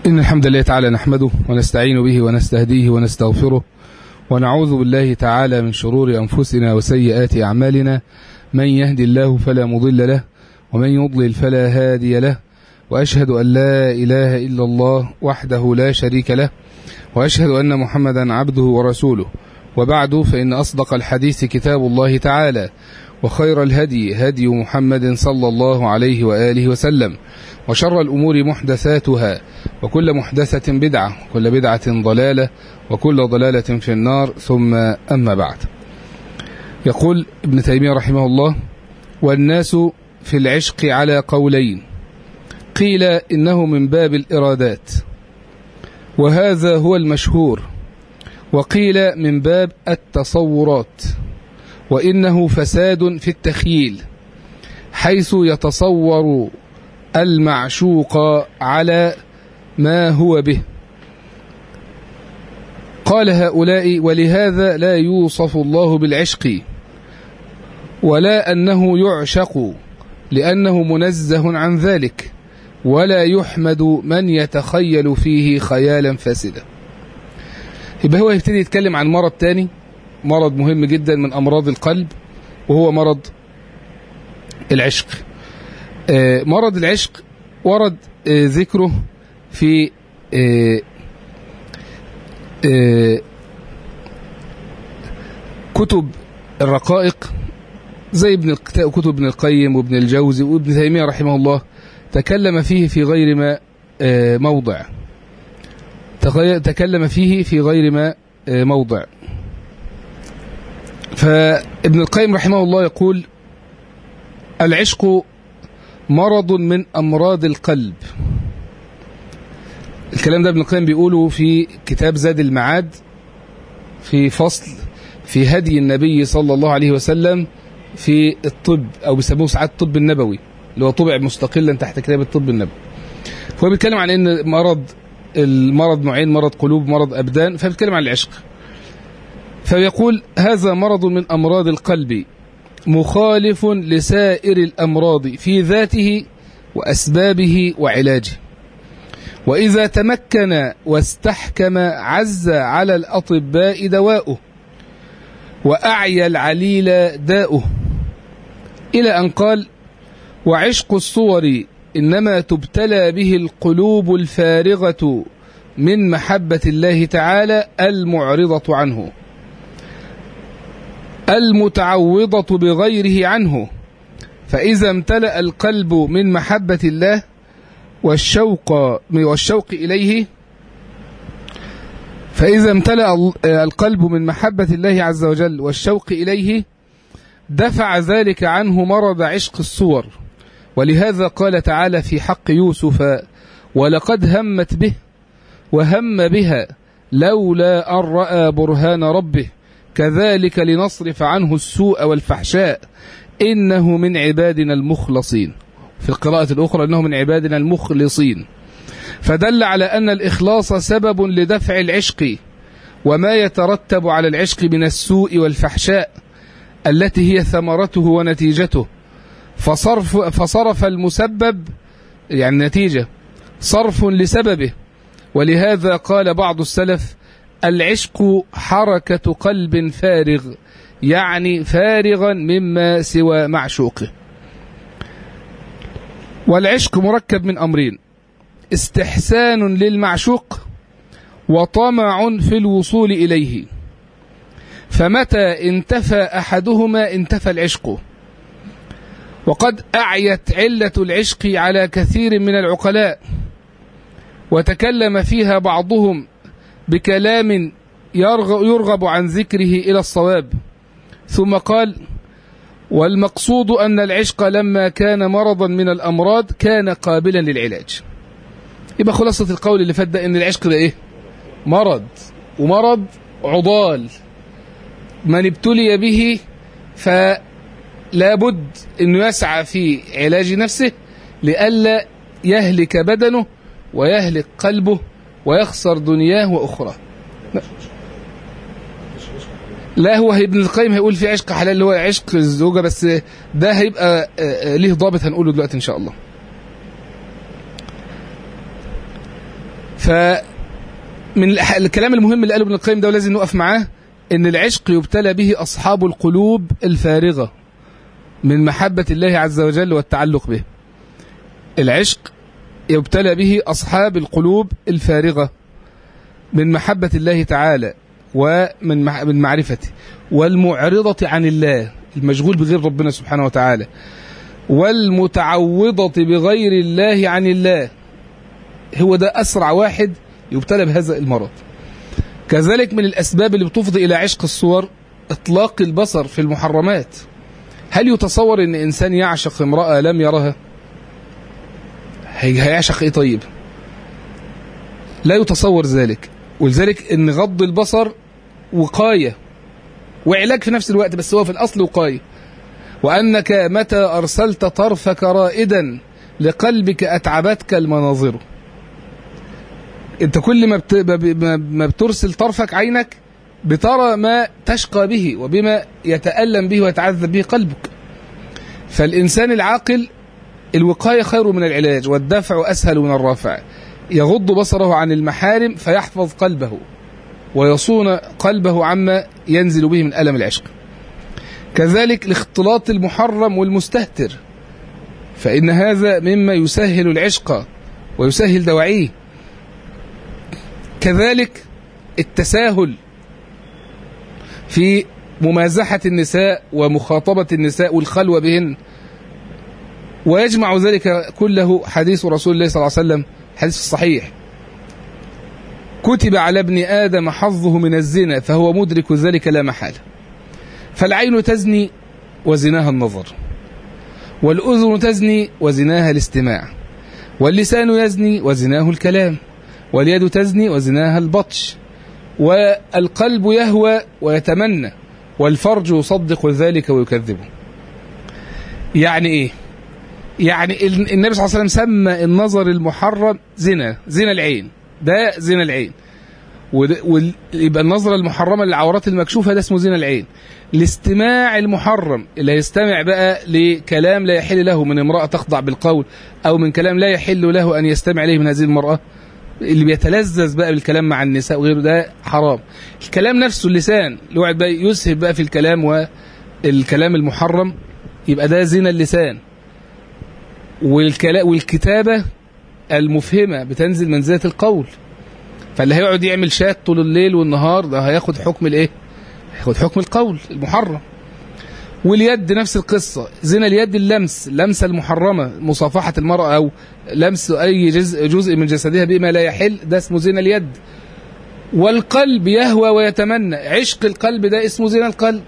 إن الحمد لله تعالى نحمده ونستعين به ونستهديه ونستغفره ونعوذ بالله تعالى من شرور أنفسنا وسيئات أعمالنا من يهدي الله فلا مضل له ومن يضلل فلا هادي له وأشهد أن لا إله إلا الله وحده لا شريك له وأشهد أن محمدا عبده ورسوله وبعد فإن أصدق الحديث كتاب الله تعالى وخير الهدي هدي محمد صلى الله عليه وآله وسلم وشر الأمور محدثاتها وكل محدثة بدعة وكل بدعة ضلالة وكل ضلالة في النار ثم أما بعد يقول ابن تيمية رحمه الله والناس في العشق على قولين قيل إنه من باب الإرادات وهذا هو المشهور وقيل من باب التصورات وإنه فساد في التخييل حيث يتصور المعشوق على ما هو به قال هؤلاء ولهذا لا يوصف الله بالعشق ولا أنه يعشق لأنه منزه عن ذلك ولا يحمد من يتخيل فيه خيالا فاسدا يبقى هو يبتدي يتكلم عن مرض تاني مرض مهم جدا من أمراض القلب وهو مرض العشق مرض العشق ورد ذكره في كتب الرقائق زي ابن كتب ابن القيم وابن الجوزي وابن تيمية رحمه الله تكلم فيه في غير ما موضع تكلم فيه في غير ما موضع فابن القيم رحمه الله يقول العشق مرض من أمراض القلب الكلام ده ابن القيم بيقوله في كتاب زاد المعاد في فصل في هدي النبي صلى الله عليه وسلم في الطب أو بيسموه ساعات الطب النبوي اللي هو طبع مستقلا تحت كتاب الطب النبوي فهو بيتكلم عن ان مرض المرض نوعين مرض قلوب مرض أبدان فبيتكلم عن العشق فيقول هذا مرض من أمراض القلب مخالف لسائر الأمراض في ذاته وأسبابه وعلاجه وإذا تمكن واستحكم عز على الأطباء دواؤه وأعيا العليل داؤه إلى أن قال وعشق الصور إنما تبتلى به القلوب الفارغة من محبة الله تعالى المعرضة عنه المتعوضة بغيره عنه فإذا امتلأ القلب من محبة الله والشوق والشوق إليه فإذا امتلأ القلب من محبة الله عز وجل والشوق إليه دفع ذلك عنه مرض عشق الصور ولهذا قال تعالى في حق يوسف ولقد همت به وهم بها لولا أن رأى برهان ربه كذلك لنصرف عنه السوء والفحشاء إنه من عبادنا المخلصين في القراءة الأخرى إنه من عبادنا المخلصين فدل على أن الإخلاص سبب لدفع العشق وما يترتب على العشق من السوء والفحشاء التي هي ثمرته ونتيجته فصرف, فصرف المسبب يعني النتيجة صرف لسببه ولهذا قال بعض السلف العشق حركة قلب فارغ يعني فارغا مما سوى معشوقه والعشق مركب من أمرين استحسان للمعشوق وطمع في الوصول إليه فمتى انتفى أحدهما انتفى العشق وقد أعيت علة العشق على كثير من العقلاء وتكلم فيها بعضهم بكلام يرغب عن ذكره إلى الصواب ثم قال والمقصود أن العشق لما كان مرضا من الأمراض كان قابلا للعلاج يبقى خلاصة القول اللي فات ده أن العشق ده إيه مرض ومرض عضال من ابتلي به فلا بد أنه يسعى في علاج نفسه لئلا يهلك بدنه ويهلك قلبه ويخسر دنياه وأخرى لا هو ابن القيم هيقول في عشق حلال اللي هو عشق الزوجة بس ده هيبقى ليه ضابط هنقوله دلوقتي إن شاء الله فمن الكلام المهم اللي قاله ابن القيم ده ولازم نقف معاه ان العشق يبتلى به اصحاب القلوب الفارغه من محبه الله عز وجل والتعلق به العشق يبتلى به اصحاب القلوب الفارغه من محبه الله تعالى ومن من معرفته والمعرضه عن الله المشغول بغير ربنا سبحانه وتعالى والمتعوضه بغير الله عن الله هو ده اسرع واحد يبتلى بهذا المرض كذلك من الأسباب اللي بتفضي إلى عشق الصور إطلاق البصر في المحرمات هل يتصور أن إنسان يعشق امرأة لم يرها هيعشق إيه طيب لا يتصور ذلك ولذلك أن غض البصر وقاية وعلاج في نفس الوقت بس هو في الأصل وقاية وأنك متى أرسلت طرفك رائدا لقلبك أتعبتك المناظر انت كل ما, بت... ما بترسل طرفك عينك بترى ما تشقى به وبما يتألم به ويتعذب به قلبك فالإنسان العاقل الوقاية خير من العلاج والدفع أسهل من الرافع يغض بصره عن المحارم فيحفظ قلبه ويصون قلبه عما ينزل به من ألم العشق كذلك الاختلاط المحرم والمستهتر فإن هذا مما يسهل العشق ويسهل دواعيه كذلك التساهل في ممازحة النساء ومخاطبة النساء والخلوة بهن ويجمع ذلك كله حديث رسول الله صلى الله عليه وسلم حديث الصحيح كتب على ابن آدم حظه من الزنا فهو مدرك ذلك لا محالة فالعين تزني وزناها النظر والأذن تزني وزناها الاستماع واللسان يزني وزناه الكلام واليد تزني وزناها البطش والقلب يهوى ويتمنى والفرج يصدق ذلك ويكذبه يعني ايه يعني النبي صلى الله عليه وسلم سمى النظر المحرم زنا زنا العين ده زنا العين ويبقى النظرة المحرمة للعورات المكشوفة ده اسمه زنا العين الاستماع المحرم اللي هيستمع بقى لكلام لا يحل له من امرأة تخضع بالقول أو من كلام لا يحل له أن يستمع إليه من هذه المرأة اللي بيتلذذ بقى بالكلام مع النساء وغيره ده حرام الكلام نفسه اللسان اللي يقعد بقى يسهب بقى في الكلام والكلام المحرم يبقى ده زنا اللسان والكلام والكتابة المفهمة بتنزل منزلة القول فاللي هيقعد يعمل شات طول الليل والنهار ده هياخد حكم الايه هياخد حكم القول المحرم واليد نفس القصة زنا اليد اللمس اللمسة المحرمة مصافحة المرأة أو لمس أي جزء, جزء من جسدها بما لا يحل ده اسمه زنا اليد والقلب يهوى ويتمنى عشق القلب ده اسمه زنا القلب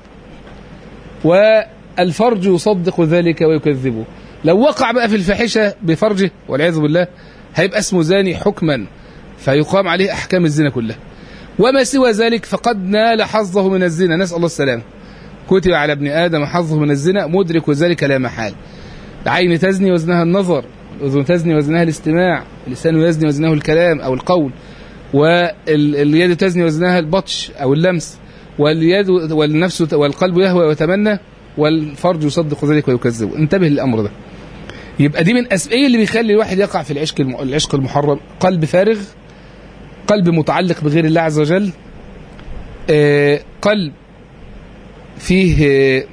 والفرج يصدق ذلك ويكذبه لو وقع بقى في الفاحشة بفرجه والعياذ بالله هيبقى اسمه زاني حكما فيقام عليه أحكام الزنا كلها وما سوى ذلك فقد نال حظه من الزنا نسأل الله السلامه كتب على ابن آدم حظه من الزنا مدرك ذلك لا محال العين تزني وزنها النظر الأذن تزني وزنها الاستماع اللسان يزني وزنه الكلام أو القول واليد تزني وزنها البطش أو اللمس واليد والنفس والقلب يهوى ويتمنى والفرج يصدق ذلك ويكذبه انتبه للأمر ده يبقى دي من أسباب اللي بيخلي الواحد يقع في العشق العشق المحرم قلب فارغ قلب متعلق بغير الله عز وجل آه قلب فيه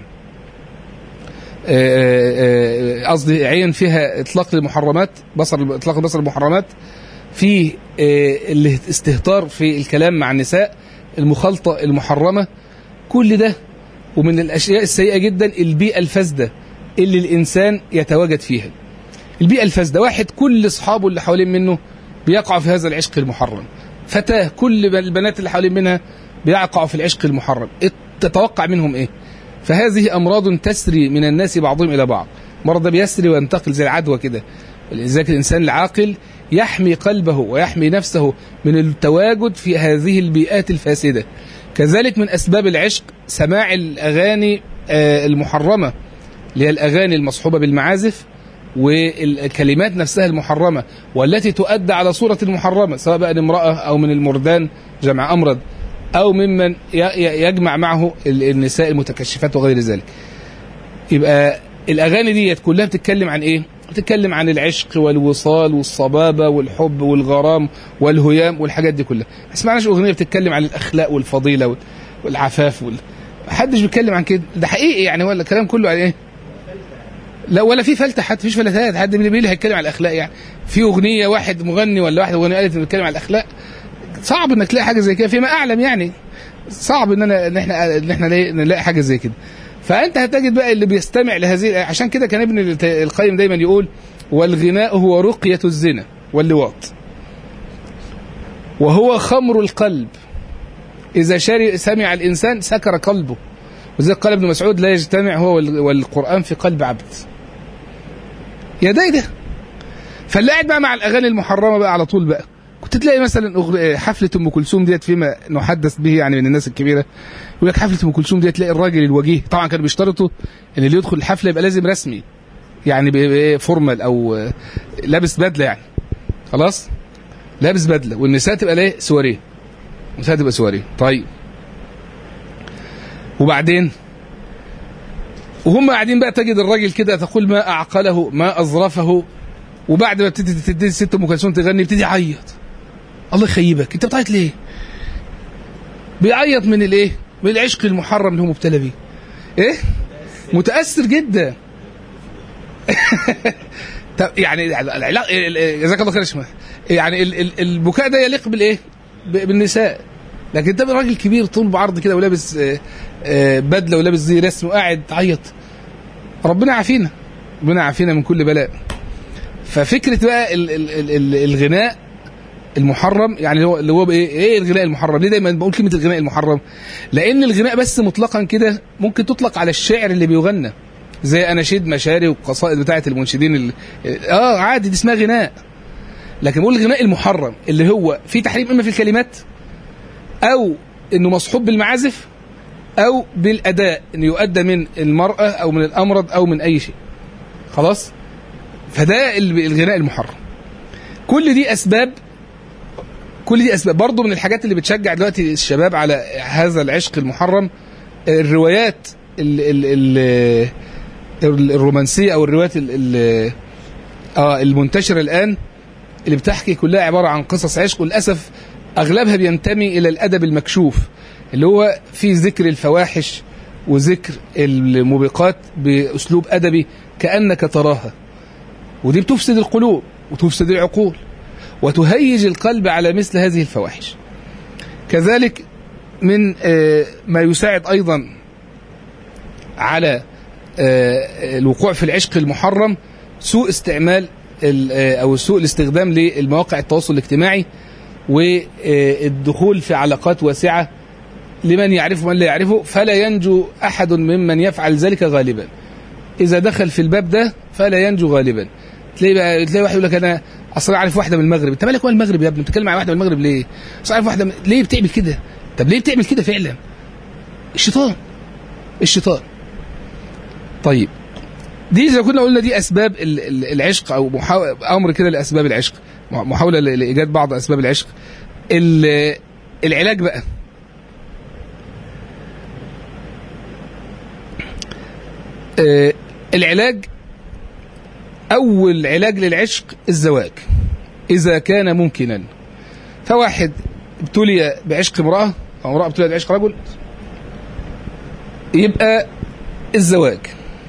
قصدي عين فيها اطلاق المحرمات بصر اطلاق بصر المحرمات فيه الاستهتار في الكلام مع النساء المخالطه المحرمه كل ده ومن الاشياء السيئه جدا البيئه الفاسده اللي الانسان يتواجد فيها البيئه الفاسده واحد كل اصحابه اللي حوالين منه بيقعوا في هذا العشق المحرم فتاه كل البنات اللي حوالين منها بيقعوا في العشق المحرم تتوقع منهم ايه فهذه امراض تسري من الناس بعضهم الى بعض المرض ده بيسري وينتقل زي العدوى كده لذلك الانسان العاقل يحمي قلبه ويحمي نفسه من التواجد في هذه البيئات الفاسده كذلك من اسباب العشق سماع الاغاني المحرمه اللي هي الاغاني المصحوبه بالمعازف والكلمات نفسها المحرمه والتي تؤدى على صوره محرمه سواء بقى امراه او من المردان جمع امرد أو ممن يجمع معه النساء المتكشفات وغير ذلك يبقى الأغاني ديت كلها بتتكلم عن إيه بتتكلم عن العشق والوصال والصبابه والحب والغرام والهيام والحاجات دي كلها ما سمعناش اغنيه بتتكلم عن الاخلاق والفضيله وال- والعفاف وال... محدش بيتكلم عن كده ده حقيقي يعني هو الكلام كله عن ايه لا ولا في فلتة حتى فيش فلتات حد مين اللي هيتكلم عن الاخلاق يعني في اغنيه واحد مغني ولا واحد مغني قالت بيتكلم عن الاخلاق صعب انك تلاقي حاجه زي كده فيما اعلم يعني صعب ان انا ان احنا ان احنا نلاقي- نلاقي حاجه زي كده فانت هتجد بقى اللي بيستمع لهذه عشان كده كان ابن الت- القيم دايما يقول والغناء هو رقيه الزنا واللواط وهو خمر القلب اذا شري سمع الانسان سكر قلبه وزي قال ابن مسعود لا يجتمع هو وال- والقران في قلب عبد يا ده يا ده فاللي قاعد بقى مع الاغاني المحرمه بقى على طول بقى كنت تلاقي مثلا أغ- حفله ام كلثوم ديت فيما نحدث به يعني من الناس الكبيره يقول لك حفله ام كلثوم ديت تلاقي الراجل الوجيه طبعا كانوا بيشترطوا ان اللي يدخل الحفله يبقى لازم رسمي يعني بإيه فورمال او آه، لابس بدله يعني خلاص لابس بدله والنساء تبقى ليه سواريه النساء تبقى سواريه طيب وبعدين وهم قاعدين بقى تجد الراجل كده تقول ما اعقله ما اظرفه وبعد ما بتبتدي تبتدي الست ام كلثوم تغني يبتدي يعيط الله يخيبك انت بتعيط ليه؟ بيعيط من الايه؟ من العشق المحرم اللي هو مبتلى بيه ايه؟ متاثر جدا طب يعني العلاقه جزاك الله خير يا شيخ يعني ال- ال- البكاء ده يليق بالايه؟ ب- بالنساء لكن ده راجل كبير طول بعرض كده ولابس آه، آه، بدله ولابس زي رسم وقاعد تعيط ربنا يعافينا ربنا يعافينا من كل بلاء ففكره بقى ال- ال- ال- ال- الغناء المحرم يعني هو اللي هو بايه ايه الغناء المحرم ليه دايما بقول كلمه الغناء المحرم لان الغناء بس مطلقا كده ممكن تطلق على الشعر اللي بيغنى زي اناشيد مشاري والقصائد بتاعه المنشدين اللي اه عادي دي اسمها غناء لكن بقول الغناء المحرم اللي هو فيه تحريم اما في الكلمات او انه مصحوب بالمعازف او بالاداء انه يؤدى من المراه او من الامرض او من اي شيء خلاص فده ال- الغناء المحرم كل دي اسباب كل دي اسباب برضه من الحاجات اللي بتشجع دلوقتي الشباب على هذا العشق المحرم الروايات ال ال ال الرومانسيه او الروايات ال ال اه المنتشره الان اللي بتحكي كلها عباره عن قصص عشق وللاسف اغلبها بينتمي الى الادب المكشوف اللي هو في ذكر الفواحش وذكر الموبقات باسلوب ادبي كانك تراها ودي بتفسد القلوب وتفسد العقول وتهيج القلب على مثل هذه الفواحش كذلك من آه، ما يساعد ايضا على آه، الوقوع في العشق المحرم سوء استعمال ال- آه، او سوء الاستخدام للمواقع التواصل الاجتماعي والدخول في علاقات واسعه لمن يعرفه ومن لا يعرفه فلا ينجو احد ممن يفعل ذلك غالبا اذا دخل في الباب ده فلا ينجو غالبا تلاقي بقى تلاقي واحد يقول لك انا اصل أنا عارف واحده من المغرب انت مالك وين المغرب يا ابني بتتكلم مع واحده من المغرب ليه اصل عارف واحده من... ليه بتعمل كده طب ليه بتعمل كده فعلا الشيطان الشيطان طيب دي زي ما كنا قلنا دي اسباب ال- ال- العشق او محاو... امر كده لاسباب العشق محاوله ل- لايجاد بعض اسباب العشق ال- العلاج بقى آه، العلاج اول علاج للعشق الزواج اذا كان ممكنا فواحد ابتلي بعشق امراه او امراه ابتليت بعشق رجل يبقى الزواج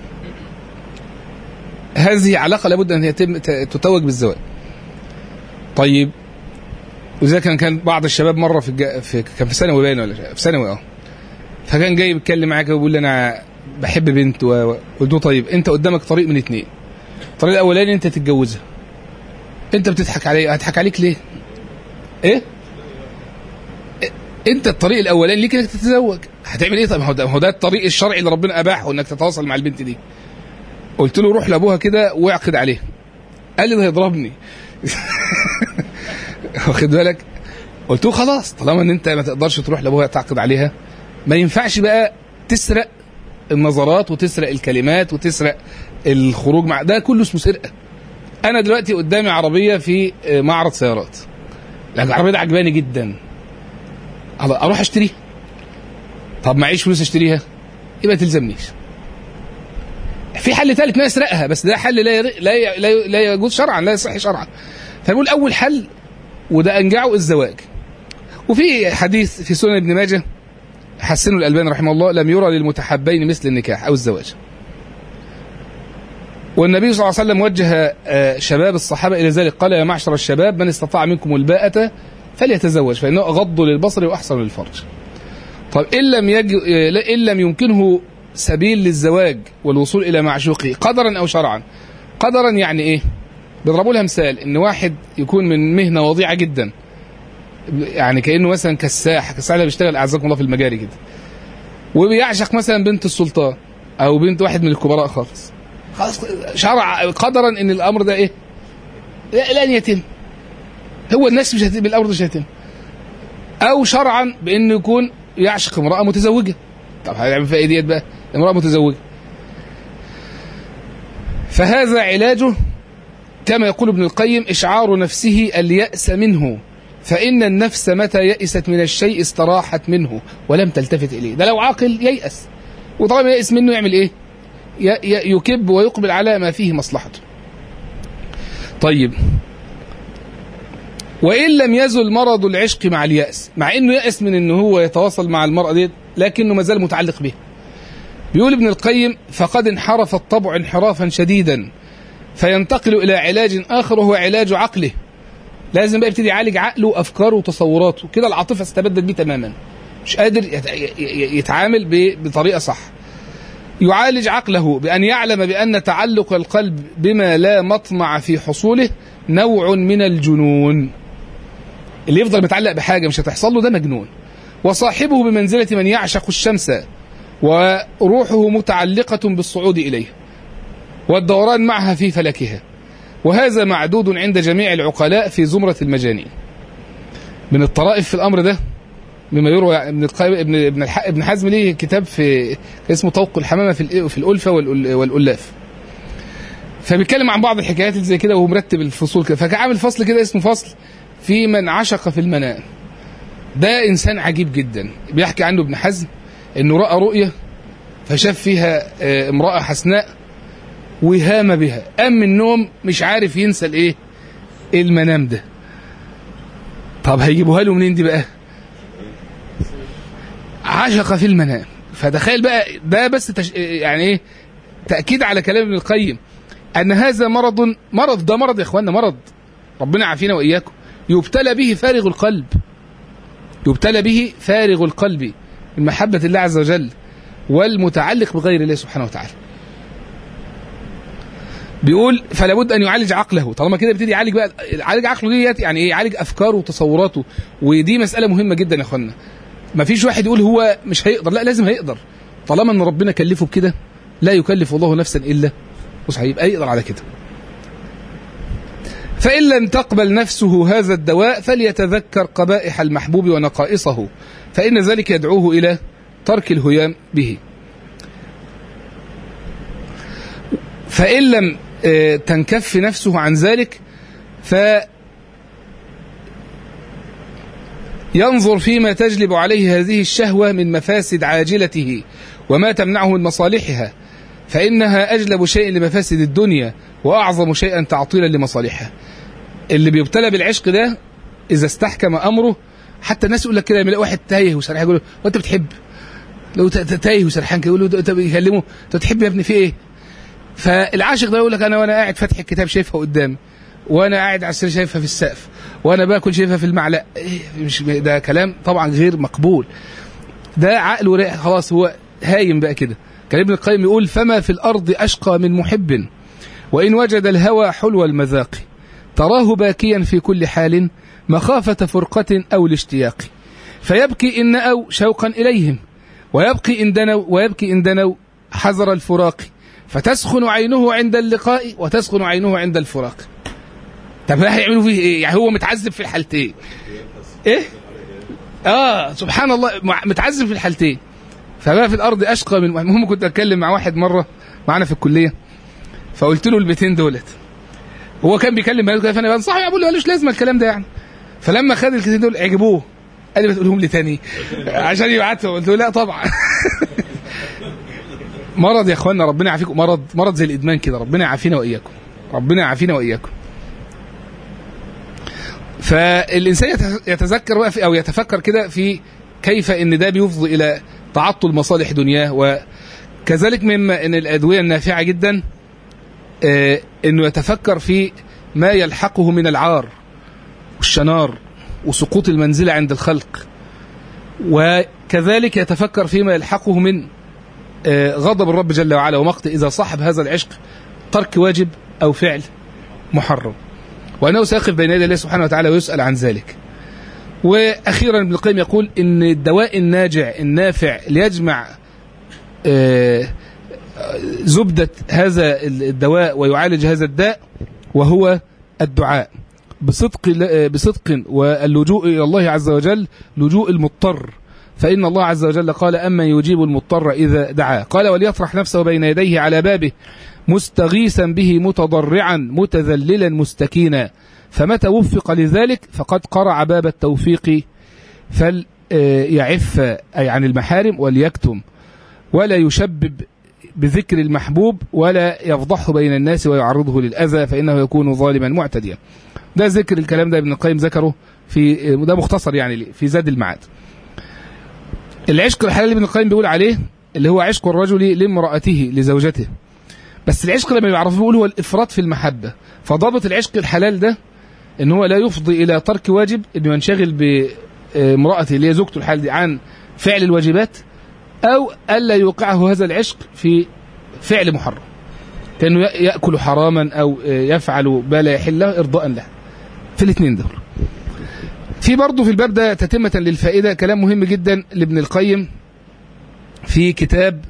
هذه علاقه لابد ان يتم ت- تتوج بالزواج طيب وزي كان كان بعض الشباب مره في, الج... في كان في ثانوي باين ولا شيء، في ثانوي اه فكان جاي بيتكلم معاك وبيقول لي انا بحب بنت و- قلت له طيب انت قدامك طريق من اتنين الطريق الاولاني انت تتجوزها انت بتضحك علي هضحك عليك ليه ايه إيه؟ انت الطريق الاولاني ليك انك تتزوج هتعمل ايه طب ما هو ده ما هو ده الطريق الشرعي اللي ربنا اباحه انك تتواصل مع البنت دي قلت له روح لابوها كده واعقد عليها قال لي ده هيضربني واخد بالك قلت له خلاص طالما ان انت ما تقدرش تروح لابوها تعقد عليها ما ينفعش بقى تسرق النظرات وتسرق الكلمات وتسرق الخروج مع ده كله اسمه سرقه انا دلوقتي قدامي عربيه في آه، معرض سيارات لكن العربيه دي عجباني جدا أبقى اروح اشتريها طب معيش فلوس اشتريها يبقى تلزمنيش في حل ثالث ما يسرقها بس ده حل لا ير- لا ي- لا ي- لا يجوز شرعا لا يصح شرعا فنقول اول حل وده انجعه الزواج وفي حديث في سنن ابن ماجه حسنه الالباني رحمه الله لم يرى للمتحبين مثل النكاح او الزواج والنبي صلى الله عليه وسلم وجه آه، شباب الصحابه الى ذلك قال يا معشر الشباب من استطاع منكم الباءة فليتزوج فانه اغض للبصر واحسن للفرج طب ان لم يج... آه، ان لم يمكنه سبيل للزواج والوصول الى معشوقه قدرا او شرعا قدرا يعني ايه بيضربوا لها مثال ان واحد يكون من مهنه وضيعه جدا يعني كانه مثلا كساح كساح اللي بيشتغل اعزكم الله في المجاري كده وبيعشق مثلا بنت السلطان او بنت واحد من الكبراء خالص خلاص شرع قدرا ان الامر ده ايه لا- لن يتم هو الناس مش هتم الامر ده مش هيتم او شرعا بانه يكون يعشق امراه متزوجه طب هيعمل فيها ايه ديت بقى امراه متزوجه فهذا علاجه كما يقول ابن القيم اشعار نفسه الياس منه فان النفس متى يئست من الشيء استراحت منه ولم تلتفت اليه ده لو عاقل ييأس وطالما يئس منه يعمل ايه ي- ي- يكب ويقبل على ما فيه مصلحته طيب وإن لم يزل مرض العشق مع اليأس مع إنه يأس من إنه هو يتواصل مع المرأة دي لكنه ما زال متعلق بها بيقول ابن القيم فقد انحرف الطبع انحرافا شديدا فينتقل إلى علاج آخر وهو علاج عقله لازم بقى يبتدي يعالج عقله وأفكاره وتصوراته كده العاطفة استبدت بيه تماما مش قادر يت- ي- ي- يتعامل ب- بطريقة صح يعالج عقله بأن يعلم بأن تعلق القلب بما لا مطمع في حصوله نوع من الجنون اللي يفضل متعلق بحاجة مش هتحصل له ده مجنون وصاحبه بمنزلة من يعشق الشمس وروحه متعلقة بالصعود إليه والدوران معها في فلكها وهذا معدود عند جميع العقلاء في زمرة المجانين من الطرائف في الأمر ده مما يروى ابن القيم ابن ابن الح- ابن حزم ليه كتاب في اسمه طوق الحمامه في الإ- في الالفه والأل- والالاف فبيتكلم عن بعض الحكايات اللي زي كده وهو مرتب الفصول كده فكان عامل فصل كده اسمه فصل في من عشق في المنام ده انسان عجيب جدا بيحكي عنه ابن حزم انه راى رؤيه فشاف فيها آه، امراه حسناء وهام بها قام من النوم مش عارف ينسى الايه المنام ده طب هيجيبوها له منين دي بقى عشق في المنام فتخيل بقى ده بس تش... يعني ايه تاكيد على كلام ابن القيم ان هذا مرض مرض ده مرض يا اخوانا مرض ربنا يعافينا واياكم يبتلى به فارغ القلب يبتلى به فارغ القلب من محبه الله عز وجل والمتعلق بغير الله سبحانه وتعالى بيقول فلا بد ان يعالج عقله طالما كده بيبتدي يعالج بقى يعالج عقله ديت يعني ايه يعالج افكاره وتصوراته ودي مساله مهمه جدا يا اخوانا ما فيش واحد يقول هو مش هيقدر لا لازم هيقدر طالما ان ربنا كلفه بكده لا يكلف الله نفسا الا وسعها يبقى يقدر على كده فإن لم تقبل نفسه هذا الدواء فليتذكر قبائح المحبوب ونقائصه فإن ذلك يدعوه إلى ترك الهيام به فإن لم آه، تنكف نفسه عن ذلك ف ينظر فيما تجلب عليه هذه الشهوة من مفاسد عاجلته وما تمنعه من مصالحها فإنها أجلب شيء لمفاسد الدنيا وأعظم شيئا تعطيلا لمصالحها اللي بيبتلى بالعشق ده إذا استحكم أمره حتى الناس يقول لك كده لما يلاقي واحد تايه وسرحان يقول له وأنت بتحب لو ت- ت- تايه وسرحان كده يقول له أنت بيكلمه أنت بتحب يا ابني في إيه؟ فالعاشق ده يقول لك أنا وأنا قاعد فاتح الكتاب شايفها قدامي وانا قاعد على السرير شايفها في السقف وانا باكل شايفها في المعلقه إيه مش ده كلام طبعا غير مقبول ده عقل وراء خلاص هو هايم بقى كده كان ابن القيم يقول فما في الارض اشقى من محب وان وجد الهوى حلو المذاق تراه باكيا في كل حال مخافه فرقه او الاشتياق فيبكي ان نأوا شوقا اليهم ويبكي ان دنوا ويبكي ان دنوا حذر الفراق فتسخن عينه عند اللقاء وتسخن عينه عند الفراق طب ده هيعملوا فيه ايه؟ يعني هو متعذب في الحالتين. ايه؟ اه سبحان الله مع- متعذب في الحالتين. فما في الارض اشقى من المهم كنت اتكلم مع واحد مره معانا في الكليه فقلت له البيتين دولت. هو كان بيكلم بنات كده فانا بنصحه بقول له ملوش لازمه الكلام ده يعني. فلما خد الكلمتين دول عجبوه قال لي ما تقولهم لي تاني عشان يبعتهم قلت له لا طبعا مرض يا اخوانا ربنا يعافيكم مرض مرض زي الادمان كده ربنا يعافينا واياكم ربنا يعافينا واياكم فالانسان يت- يتذكر بقى في او يتفكر كده في كيف ان ده بيفضي الى تعطل مصالح دنياه وكذلك مما ان الادويه النافعه جدا آه، انه يتفكر في ما يلحقه من العار والشنار وسقوط المنزله عند الخلق وكذلك يتفكر فيما يلحقه من آه، غضب الرب جل وعلا ومقت إذا صاحب هذا العشق ترك واجب أو فعل محرم وأنه سيقف بين يدي الله سبحانه وتعالى ويسأل عن ذلك وأخيرا ابن القيم يقول إن الدواء الناجع النافع ليجمع آه، زبدة هذا الدواء ويعالج هذا الداء وهو الدعاء بصدق بصدق واللجوء إلى الله عز وجل لجوء المضطر فإن الله عز وجل قال أما يجيب المضطر إذا دعاه قال وليطرح نفسه بين يديه على بابه مستغيثا به متضرعا متذللا مستكينا فمتى وفق لذلك فقد قرع باب التوفيق فليعف أي عن المحارم وليكتم ولا يشبب بذكر المحبوب ولا يفضحه بين الناس ويعرضه للأذى فإنه يكون ظالما معتديا ده ذكر الكلام ده ابن القيم ذكره في ده مختصر يعني في زاد المعاد العشق الحلال اللي ابن القيم بيقول عليه اللي هو عشق الرجل لامرأته لزوجته بس العشق لما يعرفه بيقول هو الإفراط في المحبة فضابط العشق الحلال ده ان هو لا يفضي الى ترك واجب انه ينشغل بامرأته اللي هي زوجته الحال دي عن فعل الواجبات او الا يوقعه هذا العشق في فعل محرم كانه ياكل حراما او يفعل ما لا يحل له ارضاء له في الاثنين دول في برضه في الباب ده تتمة للفائدة كلام مهم جدا لابن القيم في كتاب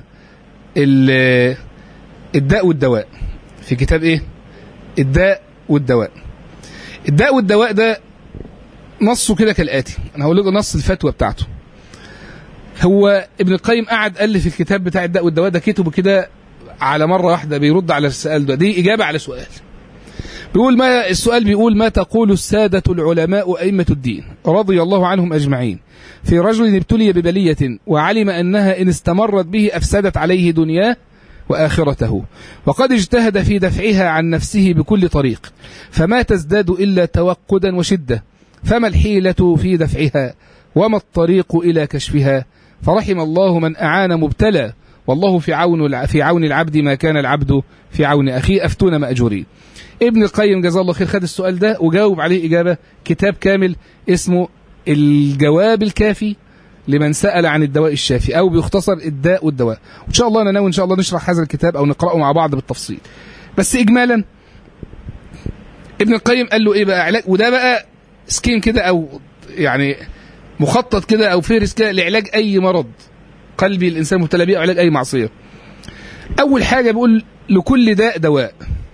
الداء والدواء في كتاب ايه الداء والدواء الداء والدواء ده نصه كده كالآتي أنا هقول لكم نص الفتوى بتاعته هو ابن القيم قعد ألف الكتاب بتاع الداء والدواء ده كتبه كده على مرة واحدة بيرد على السؤال ده دي إجابة على سؤال بيقول ما السؤال بيقول ما تقول السادة العلماء أئمة الدين رضي الله عنهم أجمعين في رجل ابتلي ببلية وعلم أنها إن استمرت به أفسدت عليه دنياه وآخرته وقد اجتهد في دفعها عن نفسه بكل طريق فما تزداد إلا توقدا وشدة فما الحيلة في دفعها وما الطريق إلى كشفها فرحم الله من أعان مبتلى والله في عون في عون العبد ما كان العبد في عون أخيه أفتون مأجورين ابن القيم جزاه الله خير خد السؤال ده وجاوب عليه إجابة كتاب كامل اسمه الجواب الكافي لمن سأل عن الدواء الشافي أو بيختصر الداء والدواء وإن شاء الله أنا ناوي إن شاء الله نشرح هذا الكتاب أو نقرأه مع بعض بالتفصيل بس إجمالا ابن القيم قال له إيه بقى علاج وده بقى سكيم كده أو يعني مخطط كده أو فهرس كده لعلاج أي مرض قلبي الإنسان مبتلى بيه أو علاج أي معصية أول حاجة بيقول لكل داء دواء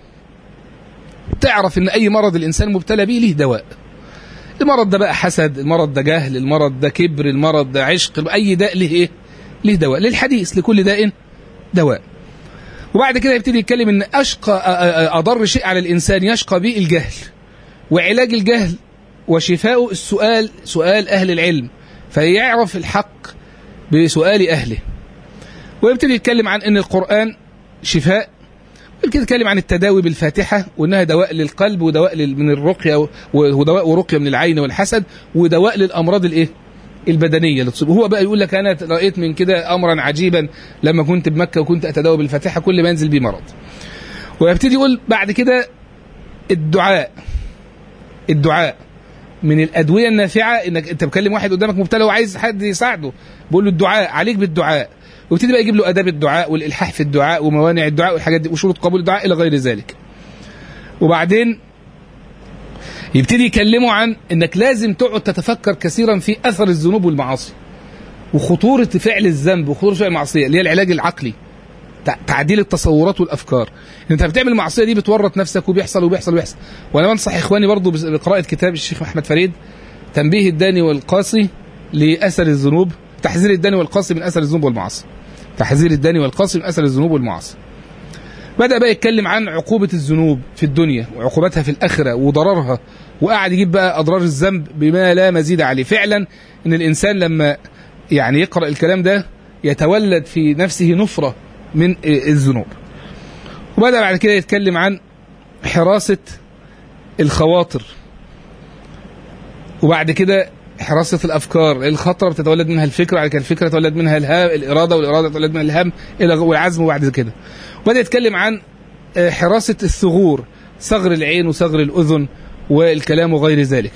تعرف إن أي مرض الإنسان مبتلى بيه ليه دواء المرض ده بقى حسد المرض ده جهل المرض ده كبر المرض ده عشق اي داء له ايه له دواء للحديث لكل داء دواء وبعد كده يبتدي يتكلم ان اشقى اضر شيء على الانسان يشقى به الجهل وعلاج الجهل وشفاؤه السؤال سؤال اهل العلم فيعرف الحق بسؤال اهله ويبتدي يتكلم عن ان القران شفاء كده اتكلم عن التداوي بالفاتحة وانها دواء للقلب ودواء من الرقية ودواء ورقية من العين والحسد ودواء للأمراض الايه البدنية اللي تصيب هو بقى يقول لك أنا رأيت من كده أمرا عجيبا لما كنت بمكة وكنت أتداوى بالفاتحة كل ما ينزل بي مرض ويبتدي يقول بعد كده الدعاء الدعاء من الأدوية النافعة إنك أنت بكلم واحد قدامك مبتلى وعايز حد يساعده بقول له الدعاء عليك بالدعاء ويبتدي بقى يجيب له اداب الدعاء والالحاح في الدعاء وموانع الدعاء والحاجات دي وشروط قبول الدعاء الى غير ذلك. وبعدين يبتدي يكلمه عن انك لازم تقعد تتفكر كثيرا في اثر الذنوب والمعاصي. وخطوره فعل الذنب وخطوره فعل المعصيه اللي هي العلاج العقلي. تعديل التصورات والافكار. انت بتعمل المعصيه دي بتورط نفسك وبيحصل وبيحصل وبيحصل. وانا بنصح اخواني برضو بقراءه كتاب الشيخ محمد فريد تنبيه الداني والقاسي لاثر الذنوب تحذير الداني والقاسي من اثر الذنوب والمعاصي. تحذير الداني والقاسي من اثر الذنوب والمعاصي. بدأ بقى يتكلم عن عقوبة الذنوب في الدنيا وعقوبتها في الآخرة وضررها وقعد يجيب بقى أضرار الذنب بما لا مزيد عليه فعلا إن الإنسان لما يعني يقرأ الكلام ده يتولد في نفسه نفرة من الذنوب وبدأ بعد كده يتكلم عن حراسة الخواطر وبعد كده حراسة الأفكار الخطر تتولد منها الفكرة بعد كده الفكرة تتولد منها الهام الإرادة والإرادة تتولد منها الهم إلى والعزم وبعد كده وبدأ يتكلم عن حراسة الثغور صغر العين وصغر الأذن والكلام وغير ذلك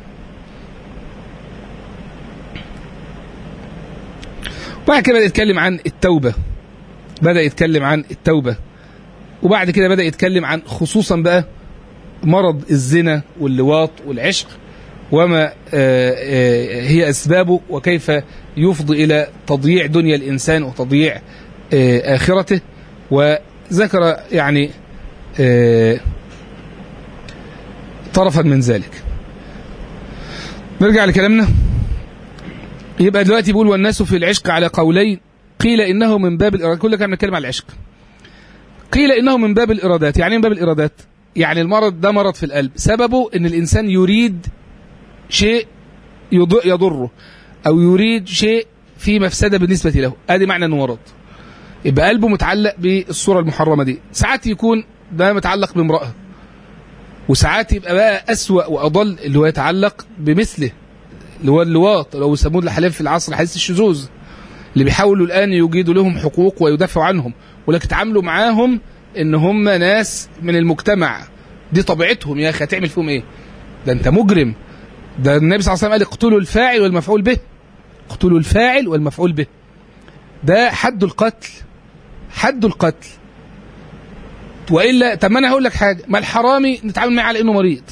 وبعد كده بدأ يتكلم عن التوبة بدأ يتكلم عن التوبة وبعد كده بدأ يتكلم عن خصوصا بقى مرض الزنا واللواط والعشق وما هي أسبابه وكيف يفضي إلى تضييع دنيا الإنسان وتضييع آخرته وذكر يعني طرفا من ذلك نرجع لكلامنا يبقى دلوقتي بيقول والناس في العشق على قولين قيل إنه من باب الإرادات كل كان بنتكلم على العشق قيل إنه من باب الإرادات يعني من باب الإرادات يعني المرض ده مرض في القلب سببه ان الانسان يريد شيء يضره او يريد شيء في مفسده بالنسبه له ادي معنى انه مرض يبقى قلبه متعلق بالصوره المحرمه دي ساعات يكون ده متعلق بامراه وساعات يبقى بقى اسوا واضل اللي هو يتعلق بمثله اللي هو اللواط لو يسموه الحلال في العصر حديث الشذوذ اللي بيحاولوا الان يوجدوا لهم حقوق ويدافعوا عنهم ولكن تعاملوا معاهم ان هم ناس من المجتمع دي طبيعتهم يا اخي هتعمل فيهم ايه ده انت مجرم ده النبي صلى الله عليه وسلم قال اقتلوا الفاعل والمفعول به اقتلوا الفاعل والمفعول به ده حد القتل حد القتل والا طب ما انا هقول لك حاجه ما الحرامي نتعامل معاه على انه مريض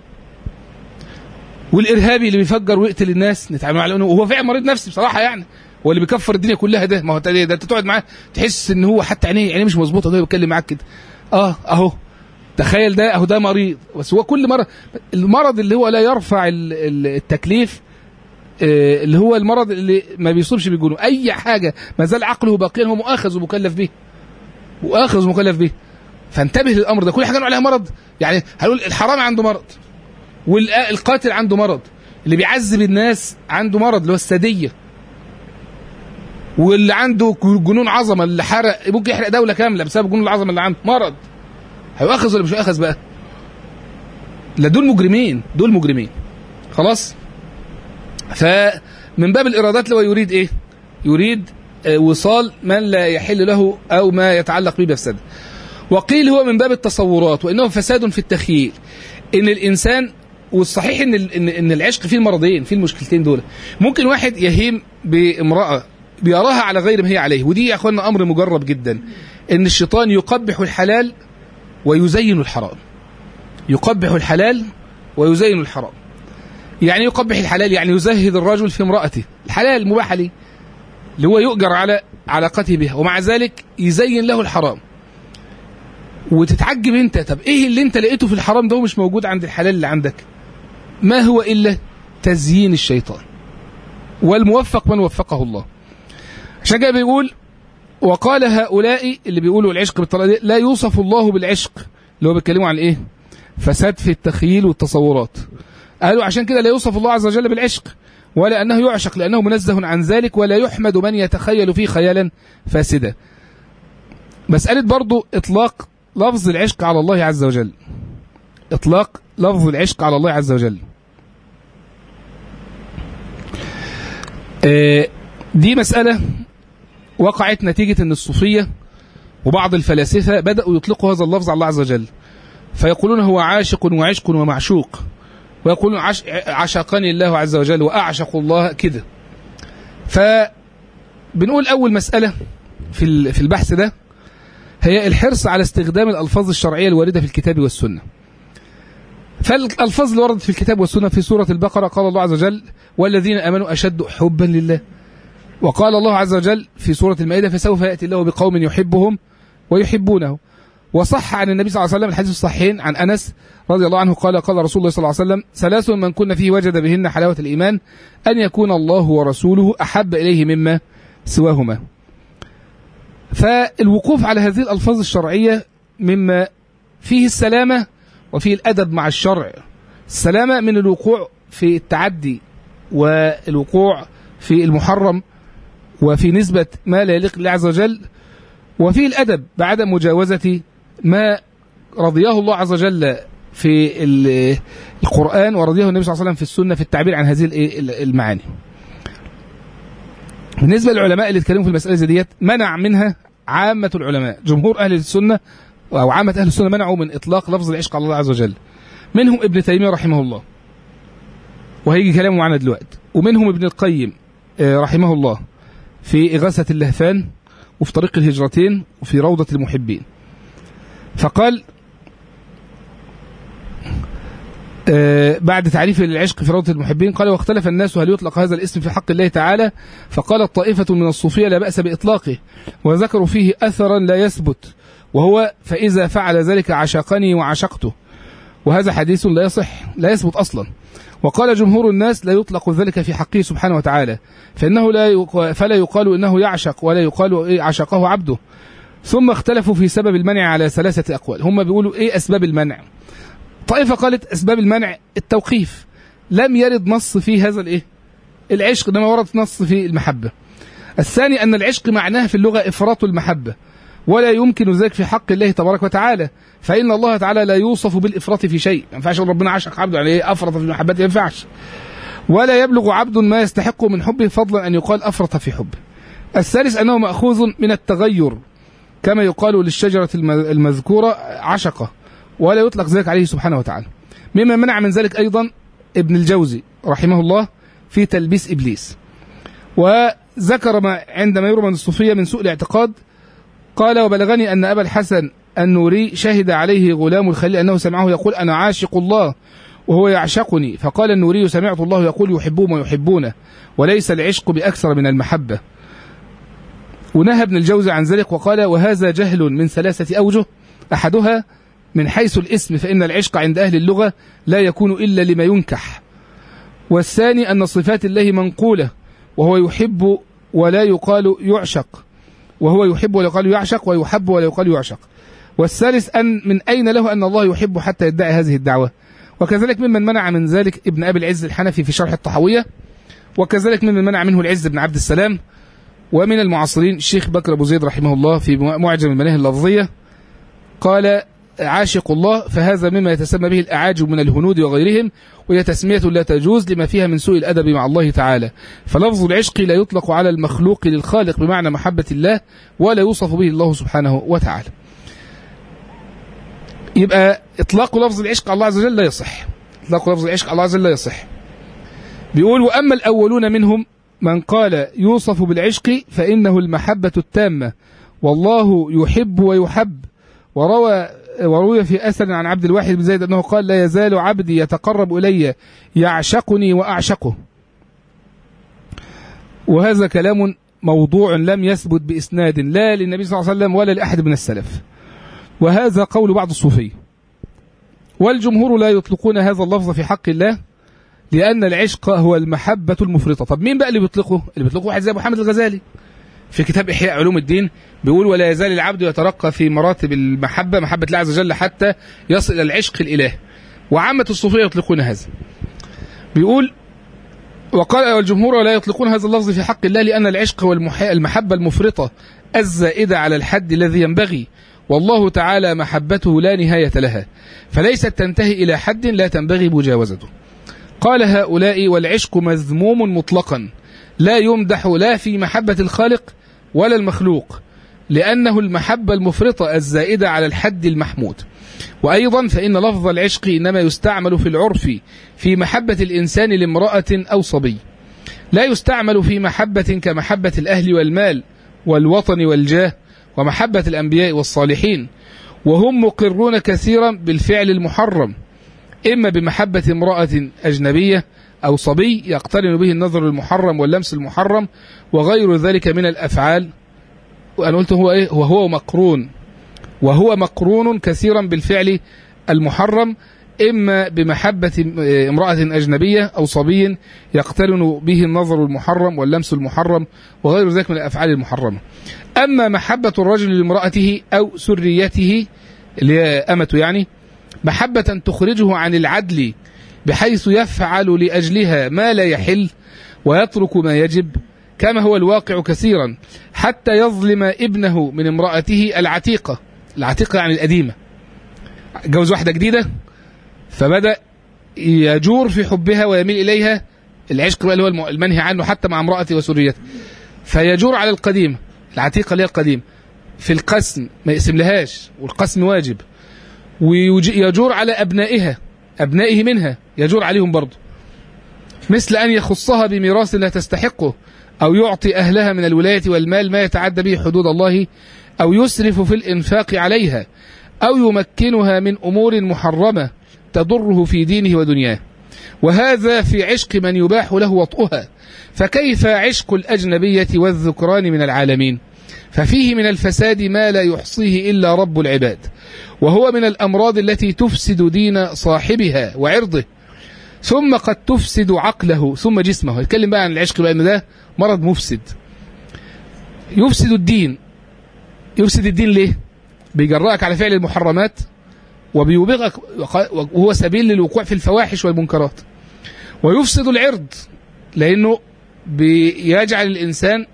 والارهابي اللي بيفجر ويقتل الناس نتعامل معاه على انه وهو فعلا مريض نفسي بصراحه يعني هو اللي بيكفر الدنيا كلها ده ما هو ده, ده انت تقعد معاه تحس ان هو حتى عينيه عينيه مش مظبوطه وهو بيتكلم معاك كده اه اهو تخيل ده اهو ده مريض بس هو كل مره المرض اللي هو لا يرفع التكليف اللي هو المرض اللي ما بيصيبش بالجنون اي حاجه ما زال عقله باقيا هو مؤاخذ ومكلف به مؤاخذ ومكلف به فانتبه للامر ده كل حاجه عليها مرض يعني هنقول الحرامي عنده مرض والقاتل عنده مرض اللي بيعذب الناس عنده مرض اللي هو الساديه واللي عنده جنون عظمه اللي حرق ممكن يحرق دوله كامله بسبب جنون العظمه اللي عنده مرض هيؤاخذ ولا مش هيؤاخذ بقى؟ لا دول مجرمين دول مجرمين خلاص؟ فمن باب الارادات اللي هو يريد ايه؟ يريد وصال من لا يحل له او ما يتعلق به بفساد. وقيل هو من باب التصورات وانه فساد في التخييل. ان الانسان والصحيح ان ان ان العشق فيه المرضين فيه المشكلتين دول. ممكن واحد يهيم بامراه بيراها على غير ما هي عليه ودي يا اخوانا امر مجرب جدا ان الشيطان يقبح الحلال ويزين الحرام يقبح الحلال ويزين الحرام يعني يقبح الحلال يعني يزهد الرجل في امرأته الحلال المباح ليه اللي هو يؤجر على علاقته بها ومع ذلك يزين له الحرام وتتعجب انت طب ايه اللي انت لقيته في الحرام ده مش موجود عند الحلال اللي عندك ما هو الا تزيين الشيطان والموفق من وفقه الله عشان كده بيقول وقال هؤلاء اللي بيقولوا العشق بالطريقه دي لا يوصف الله بالعشق اللي هو بيتكلموا عن ايه؟ فساد في التخيل والتصورات. قالوا عشان كده لا يوصف الله عز وجل بالعشق ولا انه يعشق لانه منزه عن ذلك ولا يحمد من يتخيل فيه خيالا فاسدا. مسألة برضو إطلاق لفظ العشق على الله عز وجل. إطلاق لفظ العشق على الله عز وجل. دي مسألة وقعت نتيجة أن الصوفية وبعض الفلاسفة بدأوا يطلقوا هذا اللفظ على الله عز وجل فيقولون هو عاشق وعشق ومعشوق ويقولون عش... عشقني الله عز وجل وأعشق الله كده فبنقول أول مسألة في في البحث ده هي الحرص على استخدام الألفاظ الشرعية الواردة في الكتاب والسنة فالألفاظ اللي وردت في الكتاب والسنة في سورة البقرة قال الله عز وجل والذين آمنوا أشد حبا لله وقال الله عز وجل في سورة المائدة فسوف يأتي الله بقوم يحبهم ويحبونه وصح عن النبي صلى الله عليه وسلم الحديث الصحيحين عن أنس رضي الله عنه قال قال رسول الله صلى الله عليه وسلم ثلاث من كن فيه وجد بهن حلاوة الإيمان أن يكون الله ورسوله أحب إليه مما سواهما فالوقوف على هذه الألفاظ الشرعية مما فيه السلامة وفيه الأدب مع الشرع السلامة من الوقوع في التعدي والوقوع في المحرم وفي نسبة ما لا يليق لله عز وجل وفي الأدب بعدم مجاوزة ما رضيه الله عز وجل في ال- القرآن ورضيه النبي صلى الله عليه وسلم في السنة في التعبير عن هذه الإيه؟ المعاني بالنسبة للعلماء اللي اتكلموا في المسألة زي ديت منع منها عامة العلماء جمهور أهل السنة أو عامة أهل السنة منعوا من إطلاق لفظ العشق على الله عز وجل منهم ابن تيمية رحمه الله وهيجي كلامه معنا دلوقتي ومنهم ابن القيم آه، رحمه الله في إغاثة اللهفان وفي طريق الهجرتين وفي روضة المحبين فقال آه، بعد تعريف العشق في روضة المحبين قال واختلف الناس هل يطلق هذا الاسم في حق الله تعالى فقالت طائفة من الصوفية لا بأس بإطلاقه وذكروا فيه أثرا لا يثبت وهو فإذا فعل ذلك عشقني وعشقته وهذا حديث لا يصح لا يثبت أصلا وقال جمهور الناس لا يطلق ذلك في حقه سبحانه وتعالى فإنه لا يق... فلا يقال إنه يعشق ولا يقال إيه عشقه عبده ثم اختلفوا في سبب المنع على ثلاثة أقوال هم بيقولوا إيه أسباب المنع طائفة قالت أسباب المنع التوقيف لم يرد نص في هذا الإيه العشق إنما ورد نص في المحبة الثاني أن العشق معناه في اللغة إفراط المحبة ولا يمكن ذلك في حق الله تبارك وتعالى فإن الله تعالى لا يوصف بالإفراط في شيء ما ينفعش يقول ربنا عشق عبده يعني إيه أفرط في محبته ما ينفعش ولا يبلغ عبد ما يستحق من حبه فضلا أن يقال أفرط في حبه الثالث أنه مأخوذ من التغير كما يقال للشجرة الم- المذكورة عشقة ولا يطلق ذلك عليه سبحانه وتعالى مما منع من ذلك أيضا ابن الجوزي رحمه الله في تلبيس إبليس وذكر ما عندما يروى من الصوفية من سوء الاعتقاد قال وبلغني أن أبا الحسن النوري شهد عليه غلام الخليل أنه سمعه يقول أنا عاشق الله وهو يعشقني فقال النوري سمعت الله يقول يحبهم ويحبونه وليس العشق بأكثر من المحبة ونهى ابن الجوزي عن ذلك وقال وهذا جهل من ثلاثة أوجه أحدها من حيث الاسم فإن العشق عند أهل اللغة لا يكون إلا لما ينكح والثاني أن صفات الله منقولة وهو يحب ولا يقال يعشق وهو يحب ولا يقال يعشق ويحب ولا يقال يعشق والثالث أن من أين له أن الله يحب حتى يدعي هذه الدعوة وكذلك ممن منع من ذلك ابن أبي العز الحنفي في شرح الطحوية وكذلك ممن منع منه العز بن عبد السلام ومن المعاصرين الشيخ بكر أبو زيد رحمه الله في معجم المناهي اللفظية قال عاشق الله فهذا مما يتسمى به الأعاجم من الهنود وغيرهم وهي تسمية لا تجوز لما فيها من سوء الأدب مع الله تعالى فلفظ العشق لا يطلق على المخلوق للخالق بمعنى محبة الله ولا يوصف به الله سبحانه وتعالى يبقى إطلاق لفظ العشق على الله عز وجل لا يصح إطلاق لفظ العشق على الله عز وجل لا يصح بيقول وأما الأولون منهم من قال يوصف بالعشق فإنه المحبة التامة والله يحب ويحب وروى وروي في أثر عن عبد الواحد بن زيد أنه قال لا يزال عبدي يتقرب إلي يعشقني وأعشقه وهذا كلام موضوع لم يثبت بإسناد لا للنبي صلى الله عليه وسلم ولا لأحد من السلف وهذا قول بعض الصوفية والجمهور لا يطلقون هذا اللفظ في حق الله لأن العشق هو المحبة المفرطة طب مين بقى اللي بيطلقه اللي بيطلقه واحد زي محمد الغزالي في كتاب إحياء علوم الدين بيقول ولا يزال العبد يترقى في مراتب المحبة محبة الله عز وجل حتى يصل إلى العشق الإله وعامة الصوفية يطلقون هذا بيقول وقال والجمهور لا يطلقون هذا اللفظ في حق الله لأن العشق هو المحبة المفرطة الزائدة على الحد الذي ينبغي والله تعالى محبته لا نهاية لها فليست تنتهي إلى حد لا تنبغي مجاوزته قال هؤلاء والعشق مذموم مطلقا لا يمدح لا في محبة الخالق ولا المخلوق لأنه المحبة المفرطة الزائدة على الحد المحمود وأيضا فإن لفظ العشق إنما يستعمل في العرف في محبة الإنسان لامرأة أو صبي لا يستعمل في محبة كمحبة الأهل والمال والوطن والجاه ومحبة الأنبياء والصالحين وهم مقرون كثيرا بالفعل المحرم إما بمحبة امرأة أجنبية أو صبي يقترن به النظر المحرم واللمس المحرم وغير ذلك من الأفعال وأنا قلت هو إيه وهو مقرون وهو مقرون كثيرا بالفعل المحرم إما بمحبة امرأة أجنبية أو صبي يقترن به النظر المحرم واللمس المحرم وغير ذلك من الأفعال المحرمة أما محبة الرجل لامرأته أو سريته اللي هي أمته يعني محبة تخرجه عن العدل بحيث يفعل لأجلها ما لا يحل ويترك ما يجب كما هو الواقع كثيرا حتى يظلم ابنه من امرأته العتيقة العتيقة يعني القديمة جوز واحدة جديدة فبدأ يجور في حبها ويميل إليها العشق بقى اللي هو المنهي عنه حتى مع امرأته وسريته فيجور على القديمة العتيقة اللي هي القديمة في القسم ما يقسم لهاش والقسم واجب ويجور على أبنائها أبنائه منها يجور عليهم برضه مثل أن يخصها بميراث لا تستحقه أو يعطي أهلها من الولاية والمال ما يتعدى به حدود الله أو يسرف في الإنفاق عليها أو يمكنها من أمور محرمة تضره في دينه ودنياه وهذا في عشق من يباح له وطئها فكيف عشق الأجنبية والذكران من العالمين ففيه من الفساد ما لا يحصيه إلا رب العباد وهو من الأمراض التي تفسد دين صاحبها وعرضه ثم قد تفسد عقله ثم جسمه يتكلم بقى عن العشق بأن ده مرض مفسد يفسد الدين يفسد الدين ليه بيجرأك على فعل المحرمات وبيوبغك وهو سبيل للوقوع في الفواحش والمنكرات ويفسد العرض لأنه بيجعل الإنسان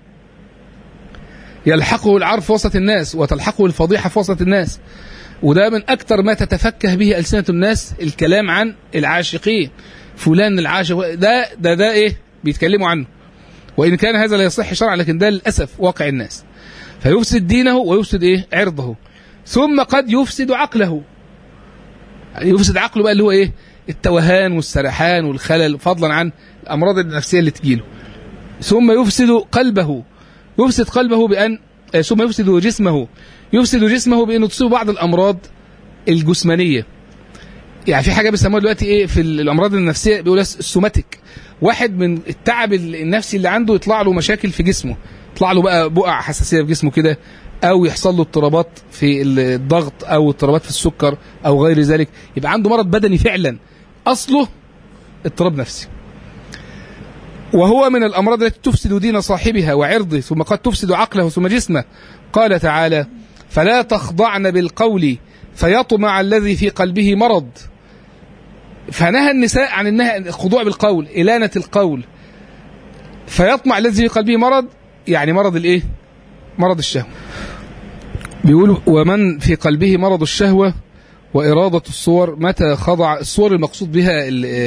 يلحقه العار في وسط الناس وتلحقه الفضيحة في وسط الناس وده من أكثر ما تتفكه به ألسنة الناس الكلام عن العاشقين فلان العاشق ده ده ده إيه بيتكلموا عنه وإن كان هذا لا يصح شرعا لكن ده للأسف واقع الناس فيفسد دينه ويفسد إيه عرضه ثم قد يفسد عقله يعني يفسد عقله بقى اللي هو إيه التوهان والسرحان والخلل فضلا عن الأمراض النفسية اللي تجيله ثم يفسد قلبه يفسد قلبه بأن ثم يفسد جسمه يفسد جسمه بأنه تصيب بعض الأمراض الجسمانية يعني في حاجة بيسموها دلوقتي إيه في الأمراض النفسية بيقول السوماتيك واحد من التعب النفسي اللي عنده يطلع له مشاكل في جسمه يطلع له بقى بقع حساسية في جسمه كده أو يحصل له اضطرابات في الضغط أو اضطرابات في السكر أو غير ذلك يبقى عنده مرض بدني فعلا أصله اضطراب نفسي وهو من الأمراض التي تفسد دين صاحبها وعرضه ثم قد تفسد عقله ثم جسمه قال تعالى فلا تخضعن بالقول فيطمع الذي في قلبه مرض فنهى النساء عن النهى الخضوع بالقول إلانة القول فيطمع الذي في قلبه مرض يعني مرض الايه مرض الشهوة بيقول ومن في قلبه مرض الشهوة وإرادة الصور متى خضع الصور المقصود بها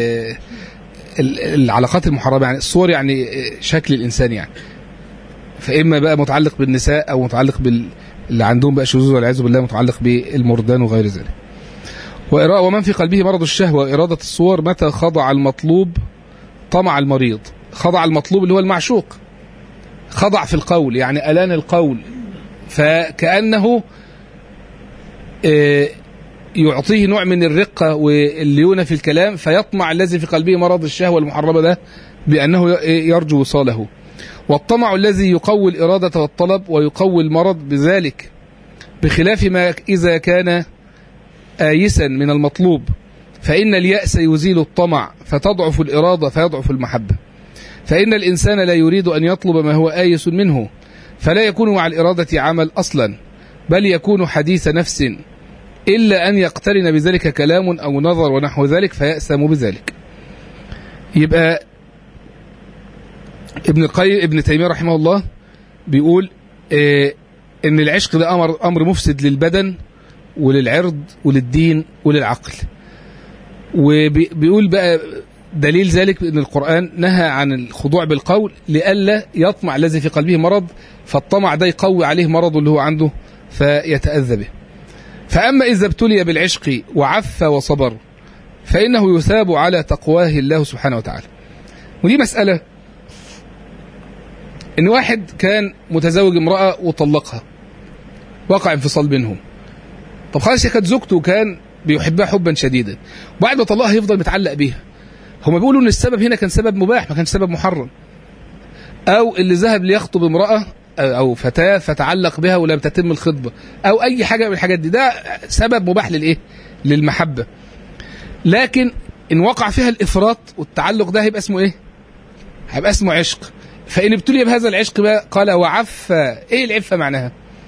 العلاقات المحرمة يعني الصور يعني شكل الإنسان يعني فإما بقى متعلق بالنساء أو متعلق بال اللي عندهم بقى شذوذ والعياذ بالله متعلق بالمردان وغير ذلك ومن في قلبه مرض الشهوة وإرادة الصور متى خضع المطلوب طمع المريض خضع المطلوب اللي هو المعشوق خضع في القول يعني ألان القول فكأنه يعطيه نوع من الرقة والليونة في الكلام فيطمع الذي في قلبه مرض الشهوة المحرمة ده بأنه يرجو وصاله والطمع الذي يقوي الإرادة والطلب ويقوي المرض بذلك بخلاف ما إذا كان آيسا من المطلوب فإن اليأس يزيل الطمع فتضعف الإرادة فيضعف المحبة فإن الإنسان لا يريد أن يطلب ما هو آيس منه فلا يكون مع الإرادة عمل أصلا بل يكون حديث نفس إلا أن يقترن بذلك كلام أو نظر ونحو ذلك فيأسم بذلك يبقى ابن القيم ابن تيمية رحمه الله بيقول اه ان العشق ده امر امر مفسد للبدن وللعرض وللدين وللعقل وبيقول بقى دليل ذلك ان القران نهى عن الخضوع بالقول لئلا يطمع الذي في قلبه مرض فالطمع ده يقوي عليه مرضه اللي هو عنده فيتاذى به فاما اذا ابتلي بالعشق وعف وصبر فانه يثاب على تقواه الله سبحانه وتعالى ودي مساله ان واحد كان متزوج امراه وطلقها وقع انفصال بينهم طب خلاص هي كانت زوجته وكان بيحبها حبا شديدا وبعد ما طلقها يفضل متعلق بيها هما بيقولوا ان السبب هنا كان سبب مباح ما كانش سبب محرم او اللي ذهب ليخطب امراه او فتاه فتعلق بها ولم تتم الخطبه او اي حاجه من الحاجات دي ده سبب مباح للايه للمحبه لكن ان وقع فيها الافراط والتعلق ده هيبقى اسمه ايه هيبقى اسمه عشق فإن ابتلي بهذا العشق بقى قال وعف إيه العفة معناها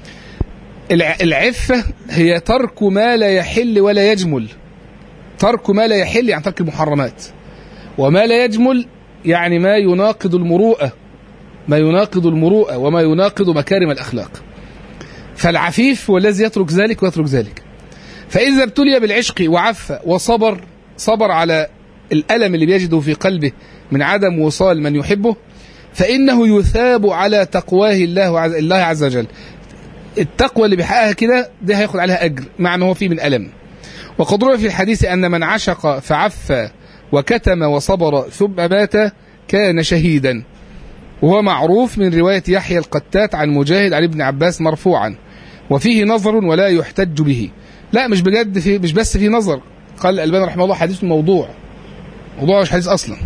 العفة هي ترك ما لا يحل ولا يجمل ترك ما لا يحل يعني ترك المحرمات وما لا يجمل يعني ما يناقض المروءة ما يناقض المروءة وما يناقض مكارم الأخلاق فالعفيف هو الذي يترك ذلك ويترك ذلك فإذا ابتلي بالعشق وعف وصبر صبر على الألم اللي بيجده في قلبه من عدم وصال من يحبه فإنه يثاب على تقواه الله عز, الله عز وجل التقوى اللي بيحققها كده ده هياخد عليها أجر مع ما هو فيه من ألم وقد روي في الحديث أن من عشق فعف وكتم وصبر ثم مات كان شهيدا وهو معروف من رواية يحيى القتات عن مجاهد عن ابن عباس مرفوعا وفيه نظر ولا يحتج به لا مش بجد في مش بس في نظر قال الألباني رحمه الله حديث موضوع موضوع مش حديث أصلا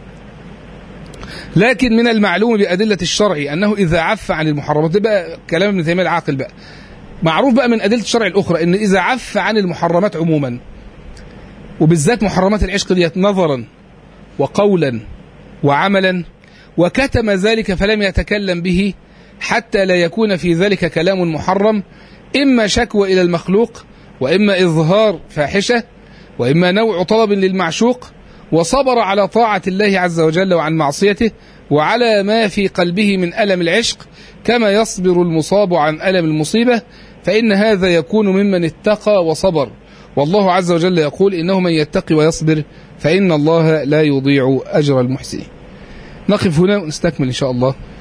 لكن من المعلوم بأدلة الشرع أنه إذا عف عن المحرمات ده بقى كلام ابن تيمية العاقل بقى معروف بقى من أدلة الشرع الأخرى أن إذا عف عن المحرمات عموما وبالذات محرمات العشق ديت نظرا وقولا وعملا وكتم ذلك فلم يتكلم به حتى لا يكون في ذلك كلام محرم إما شكوى إلى المخلوق وإما إظهار فاحشة وإما نوع طلب للمعشوق وصبر على طاعة الله عز وجل وعن معصيته وعلى ما في قلبه من ألم العشق كما يصبر المصاب عن ألم المصيبة فإن هذا يكون ممن اتقى وصبر والله عز وجل يقول إنه من يتقي ويصبر فإن الله لا يضيع أجر المحسنين نقف هنا ونستكمل إن شاء الله